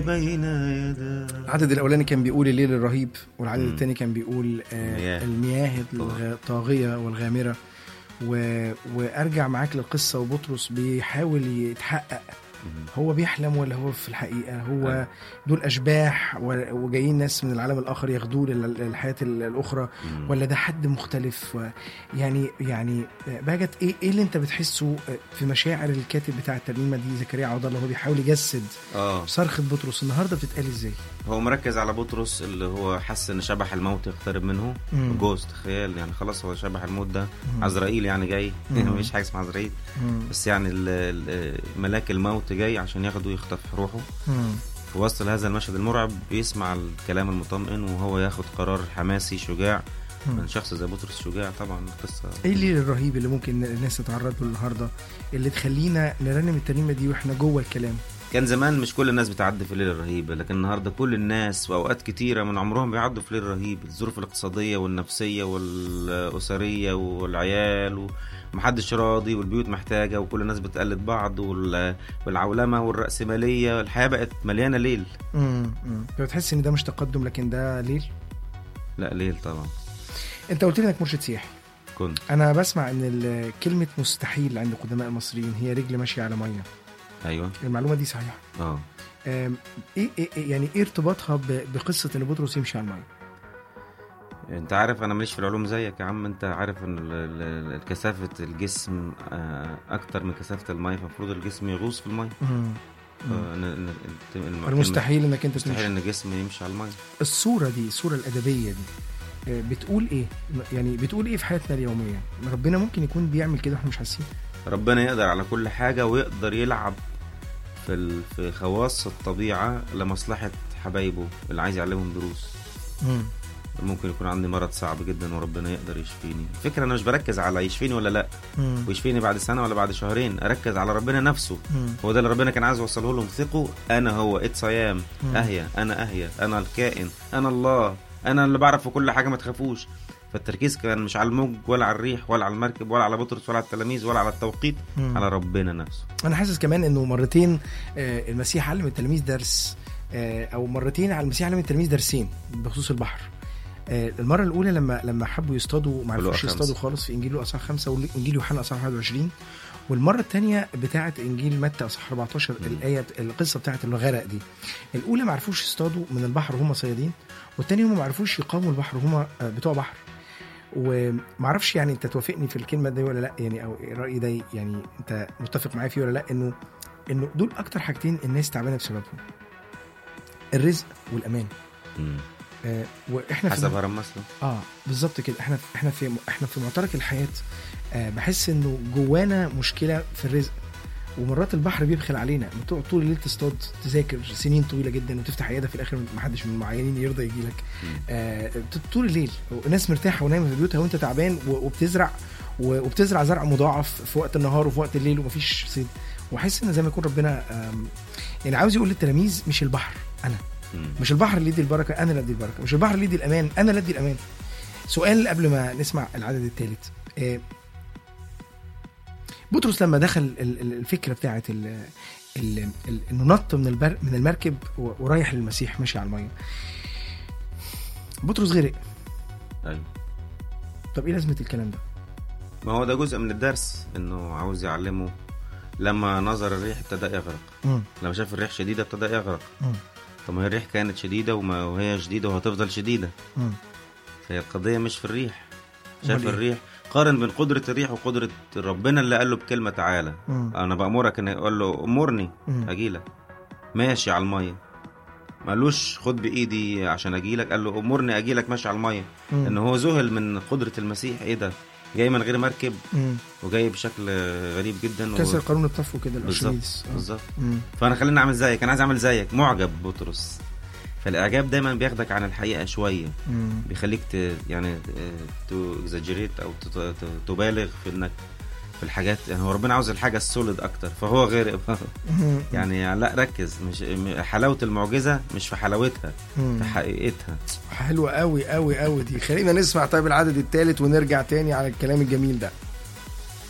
بين يدا العدد الاولاني كان بيقول الليل الرهيب والعدد مم. الثاني كان بيقول آه المياه. المياه الغ- الطاغيه والغامره و... وارجع معاك للقصه وبطرس بيحاول يتحقق مم. هو بيحلم ولا هو في الحقيقه هو أيوة. دول اشباح و- وجايين ناس من العالم الاخر ياخدوه لل- للحياه ال- الاخرى مم. ولا ده حد مختلف و- يعني يعني باجت ايه ايه اللي انت بتحسه في مشاعر الكاتب بتاع الترنيمه دي زكريا عوض الله هو بيحاول يجسد اه صرخه بطرس النهارده بتتقال ازاي؟ هو مركز على بطرس اللي هو حس ان شبح الموت يقترب منه مم. جوست خيال يعني خلاص هو شبح الموت ده مم. عزرائيل يعني جاي مم. مفيش حاجه اسمها عزرائيل مم. بس يعني ال- ال- ملاك الموت جاي عشان ياخده ويخطف روحه مم. في وسط هذا المشهد المرعب بيسمع الكلام المطمئن وهو ياخد قرار حماسي شجاع مم. من شخص زي بطرس شجاع طبعا قصه ايه الليل الرهيب اللي ممكن الناس تتعرض له النهارده اللي تخلينا نرنم الترنيمه دي واحنا جوه الكلام كان زمان مش كل الناس بتعدي في الليل الرهيب لكن النهارده كل الناس واوقات كتيره من عمرهم بيعدوا في ليل رهيب الظروف الاقتصاديه والنفسيه والاسريه والعيال ومحدش راضي والبيوت محتاجه وكل الناس بتقلد بعض وال- والعولمه والراسماليه الحياه بقت مليانه ليل امم بتحس ان ده مش تقدم لكن ده ليل لا ليل طبعا انت قلت لي انك مرشد سياحي كنت انا بسمع ان ال- كلمه مستحيل عند قدماء المصريين هي رجل ماشيه على ميه ايوه المعلومه دي صحيحه اه أم، ايه إيه- إيه- يعني ايه ارتباطها ب- بقصه ان بطرس يمشي على الميه انت عارف انا ماليش في العلوم زيك يا عم انت عارف ان ال- ال- ال- كثافه الجسم آه، اكتر من كثافه الميه فالمفروض الجسم يغوص في الميه مم. آه، ن- ن- الم- المستحيل انك انت مستحيل تمشي ان الجسم يمشي على الميه الصوره دي الصوره الادبيه دي آه، بتقول ايه يعني بتقول ايه في حياتنا اليوميه ربنا ممكن يكون بيعمل كده واحنا مش حاسين ربنا يقدر على كل حاجه ويقدر يلعب في ال- في خواص الطبيعه لمصلحه حبايبه اللي عايز يعلمهم دروس مم. ممكن يكون عندي مرض صعب جدا وربنا يقدر يشفيني الفكره انا مش بركز على يشفيني ولا لا مم. ويشفيني بعد سنه ولا بعد شهرين اركز على ربنا نفسه مم. هو ده اللي ربنا كان عايز يوصله لهم ثقوا انا هو اتس ايام مم. اهيا انا اهيا انا الكائن انا الله انا اللي بعرف في كل حاجه ما تخافوش فالتركيز كان مش على الموج ولا على الريح ولا على المركب ولا على بطرس ولا على التلاميذ ولا على التوقيت مم. على ربنا نفسه انا حاسس كمان انه مرتين آه، المسيح علم التلاميذ درس آه، او مرتين على المسيح علم التلاميذ درسين بخصوص البحر آه، المره الاولى لما لما حبوا يصطادوا ما في لقا عرفوش خمسة. يصطادوا خالص في انجيل لوقا اصحاح 5 وانجيل يوحنا اصحاح 21 والمره الثانيه بتاعه انجيل متى اصحاح 14 مم. الايه القصه بتاعه الغرق دي الاولى ما عرفوش يصطادوا من البحر وهم صيادين والثانيه هم ما عرفوش يقاوموا البحر وهم آه، بتوع بحر وما اعرفش يعني انت توافقني في الكلمه دي ولا لا يعني او الراي ده يعني انت متفق معايا فيه ولا لا انه انه دول اكتر حاجتين الناس تعبانه بسببهم الرزق والامان مم. آه واحنا في حسب هرم مسلم اه بالظبط كده احنا احنا في احنا في معترك الحياه آه بحس انه جوانا مشكله في الرزق ومرات البحر بيبخل علينا لما تقعد طول الليل تصطاد تذاكر سنين طويله جدا وتفتح عياده في الاخر ما حدش من المعينين يرضى يجي لك مم. آه طول الليل وناس مرتاحه ونايمه في بيوتها وانت تعبان و- وبتزرع و- وبتزرع زرع مضاعف في وقت النهار وفي وقت الليل ومفيش صيد واحس ان زي ما يكون ربنا آم، يعني عاوز يقول للتلاميذ مش البحر انا مم. مش البحر اللي يدي البركه انا اللي ادي البركه مش البحر اللي يدي الامان انا اللي ادي الامان سؤال قبل ما نسمع العدد الثالث بطرس لما دخل ال- ال- الفكره بتاعت ال- ال- ال- انه نط من البر من المركب و- ورايح للمسيح ماشي على الميه بطرس غرق ايوه طب ايه لازمه الكلام ده ما هو ده جزء من الدرس انه عاوز يعلمه لما نظر الريح ابتدى يغرق مم. لما شاف الريح شديده ابتدى يغرق مم. طب ما هي الريح كانت شديده وما وهي شديده وهتفضل شديده مم. فهي القضيه مش في الريح أمال شاف إيه؟ الريح قارن بين قدره الريح وقدره ربنا اللي قال له بكلمه تعالى مم. انا بامرك ان اقول له امرني مم. اجيلك ماشي على الميه ما قالوش خد بايدي عشان اجيلك قال له امرني اجيلك ماشي على الميه مم. ان هو ذهل من قدره المسيح ايه ده جاي من غير مركب مم. وجاي بشكل غريب جدا و- كسر قانون الطفو كده بالظبط الارشميدس آه. بالظبط مم. فانا خليني اعمل زيك انا عايز اعمل زيك معجب بطرس فالاعجاب دايما بياخدك عن الحقيقه شويه مم. بيخليك ت... يعني تو اكزاجريت او ت... ت... تبالغ في انك في الحاجات يعني هو ربنا عاوز الحاجه السوليد اكتر فهو غير مم. يعني لا ركز مش م- حلاوه المعجزه مش في حلاوتها مم. في حقيقتها حلوة قوي قوي قوي دي خلينا نسمع طيب العدد الثالث ونرجع تاني على الكلام الجميل ده